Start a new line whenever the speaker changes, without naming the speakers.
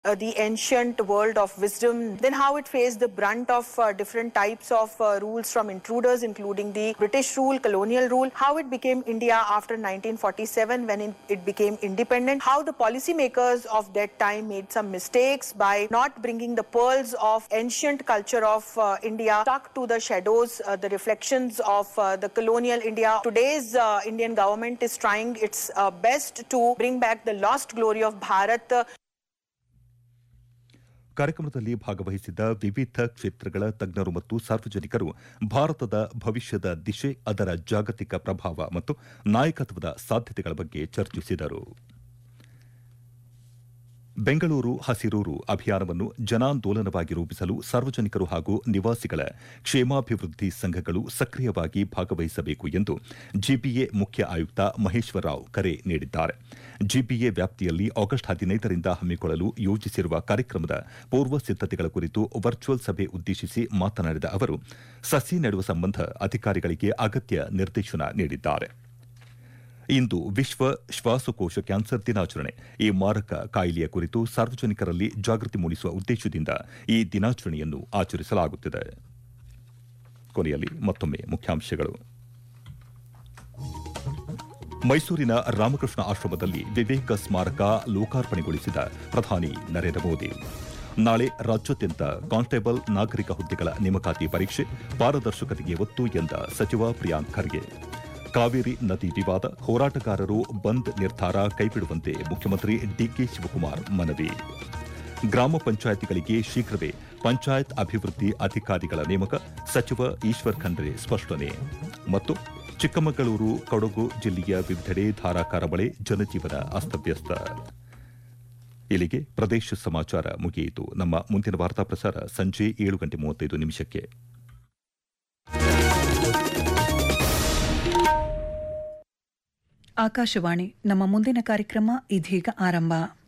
uh, the ancient world of wisdom, then how it faced the brunt of uh, different types of uh, rules from intruders, including the British rule, colonial rule, how it became India after 1947 when it, it became independent, how the policymakers of that time made some mistakes by not bringing the pearls of ancient culture of uh, India stuck to the shadows, uh, the reflections of uh, the colonial India. Today's uh, Indian government is trying its uh, best to bring back the lost glory of Bharat. uh,
ಕಾರ್ಯಕ್ರಮದಲ್ಲಿ ಭಾಗವಹಿಸಿದ್ದ ವಿವಿಧ ಕ್ಷೇತ್ರಗಳ ತಜ್ಞರು ಮತ್ತು ಸಾರ್ವಜನಿಕರು ಭಾರತದ ಭವಿಷ್ಯದ ದಿಶೆ ಅದರ ಜಾಗತಿಕ ಪ್ರಭಾವ ಮತ್ತು ನಾಯಕತ್ವದ ಸಾಧ್ಯತೆಗಳ ಬಗ್ಗೆ ಚರ್ಚಿಸಿದರು ಬೆಂಗಳೂರು ಹಸಿರೂರು ಅಭಿಯಾನವನ್ನು ಜನಾಂದೋಲನವಾಗಿ ರೂಪಿಸಲು ಸಾರ್ವಜನಿಕರು ಹಾಗೂ ನಿವಾಸಿಗಳ ಕ್ಷೇಮಾಭಿವೃದ್ಧಿ ಸಂಘಗಳು ಸಕ್ರಿಯವಾಗಿ ಭಾಗವಹಿಸಬೇಕು ಎಂದು ಜಿಬಿಎ ಮುಖ್ಯ ಆಯುಕ್ತ ಮಹೇಶ್ವರ ರಾವ್ ಕರೆ ನೀಡಿದ್ದಾರೆ ಜಿಬಿಎ ವ್ಯಾಪ್ತಿಯಲ್ಲಿ ಆಗಸ್ಟ್ ಹದಿನೈದರಿಂದ ಹಮ್ಮಿಕೊಳ್ಳಲು ಯೋಜಿಸಿರುವ ಕಾರ್ಯಕ್ರಮದ ಪೂರ್ವ ಸಿದ್ದತೆಗಳ ಕುರಿತು ವರ್ಚುವಲ್ ಸಭೆ ಉದ್ದೇಶಿಸಿ ಮಾತನಾಡಿದ ಅವರು ಸಸಿ ನೆಡುವ ಸಂಬಂಧ ಅಧಿಕಾರಿಗಳಿಗೆ ಅಗತ್ಯ ನಿರ್ದೇಶನ ನೀಡಿದ್ದಾರೆ ಇಂದು ವಿಶ್ವ ಶ್ವಾಸಕೋಶ ಕ್ಯಾನ್ಸರ್ ದಿನಾಚರಣೆ ಈ ಮಾರಕ ಕಾಯಿಲೆಯ ಕುರಿತು ಸಾರ್ವಜನಿಕರಲ್ಲಿ ಜಾಗೃತಿ ಮೂಡಿಸುವ ಉದ್ದೇಶದಿಂದ ಈ ದಿನಾಚರಣೆಯನ್ನು ಆಚರಿಸಲಾಗುತ್ತಿದೆ ಕೊನೆಯಲ್ಲಿ ಮತ್ತೊಮ್ಮೆ ಮುಖ್ಯಾಂಶಗಳು ಮೈಸೂರಿನ ರಾಮಕೃಷ್ಣ ಆಶ್ರಮದಲ್ಲಿ ವಿವೇಕ ಸ್ಮಾರಕ ಲೋಕಾರ್ಪಣೆಗೊಳಿಸಿದ ಪ್ರಧಾನಿ ನರೇಂದ್ರ ಮೋದಿ ನಾಳೆ ರಾಜ್ಯಾದ್ಯಂತ ಕಾನ್ಸ್ಟೇಬಲ್ ನಾಗರಿಕ ಹುದ್ದೆಗಳ ನೇಮಕಾತಿ ಪರೀಕ್ಷೆ ಪಾರದರ್ಶಕತೆಗೆ ಒತ್ತು ಎಂದ ಸಚಿವ ಪ್ರಿಯಾಂಕ್ ಖರ್ಗೆ ಕಾವೇರಿ ನದಿ ವಿವಾದ ಹೋರಾಟಗಾರರು ಬಂದ್ ನಿರ್ಧಾರ ಕೈಬಿಡುವಂತೆ ಮುಖ್ಯಮಂತ್ರಿ ಡಿಕೆ ಶಿವಕುಮಾರ್ ಮನವಿ ಗ್ರಾಮ ಪಂಚಾಯಿತಿಗಳಿಗೆ ಶೀಘ್ರವೇ ಪಂಚಾಯತ್ ಅಭಿವೃದ್ಧಿ ಅಧಿಕಾರಿಗಳ ನೇಮಕ ಸಚಿವ ಈಶ್ವರ್ ಖಂಡ್ರೆ ಸ್ಪಷ್ಟನೆ ಮತ್ತು ಚಿಕ್ಕಮಗಳೂರು ಕೊಡಗು ಜಿಲ್ಲೆಯ ವಿವಿಧೆಡೆ ಧಾರಾಕಾರ ಮಳೆ ಜನಜೀವನ ಅಸ್ತವ್ಯಸ್ತ ಇಲ್ಲಿಗೆ ಪ್ರದೇಶ ಸಮಾಚಾರ ಮುಗಿಯಿತು ನಮ್ಮ ಮುಂದಿನ ವಾರ್ತಾ ಪ್ರಸಾರ ಸಂಜೆ ಏಳು ಗಂಟೆ ಮೂವತ್ತೈದು ನಿಮಿಷಕ್ಕೆ
ಆಕಾಶವಾಣಿ ನಮ್ಮ ಮುಂದಿನ ಕಾರ್ಯಕ್ರಮ ಇದೀಗ ಆರಂಭ